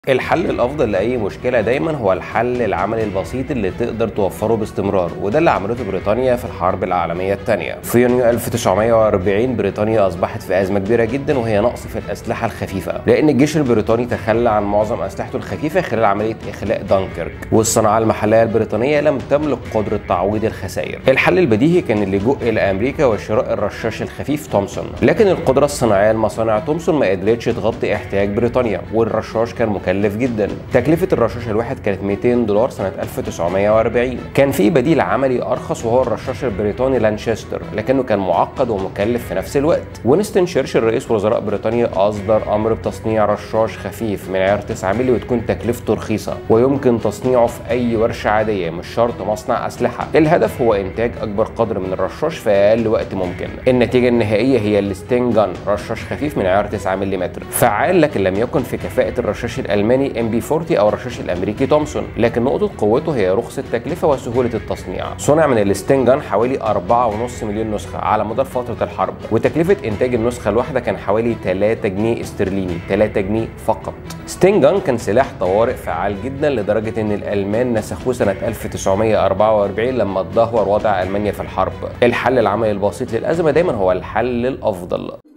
الحل الافضل لاي مشكله دايما هو الحل العملي البسيط اللي تقدر توفره باستمرار وده اللي عملته بريطانيا في الحرب العالميه الثانيه في يونيو 1940 بريطانيا اصبحت في ازمه كبيره جدا وهي نقص في الاسلحه الخفيفه لان الجيش البريطاني تخلى عن معظم اسلحته الخفيفه خلال عمليه اخلاء دانكيرك والصناعه المحليه البريطانيه لم تملك قدره تعويض الخسائر الحل البديهي كان اللجوء الى امريكا وشراء الرشاش الخفيف تومسون لكن القدره الصناعيه لمصانع تومسون ما قدرتش تغطي احتياج بريطانيا والرشاش كان مكلف جدا تكلفه الرشاش الواحد كانت 200 دولار سنه 1940 كان في بديل عملي ارخص وهو الرشاش البريطاني لانشستر لكنه كان معقد ومكلف في نفس الوقت وينستون شيرشل رئيس وزراء بريطانيا اصدر امر بتصنيع رشاش خفيف من عيار 9 مللي وتكون تكلفته رخيصه ويمكن تصنيعه في اي ورشه عاديه مش شرط مصنع اسلحه الهدف هو انتاج اكبر قدر من الرشاش في اقل وقت ممكن النتيجه النهائيه هي الستين جان رشاش خفيف من عيار 9 ملم فعال لكن لم يكن في كفاءه الرشاش الالماني ام بي 40 او الرشاش الامريكي تومسون لكن نقطه قوته هي رخص التكلفه وسهوله التصنيع صنع من الستين جان حوالي 4.5 مليون نسخه على مدار فتره الحرب وتكلفه انتاج النسخه الواحده كان حوالي 3 جنيه استرليني 3 جنيه فقط ستينجان كان سلاح طوارئ فعال جدا لدرجه ان الالمان نسخوه سنه 1944 لما تدهور وضع المانيا في الحرب الحل العملي البسيط للازمه دايما هو الحل الافضل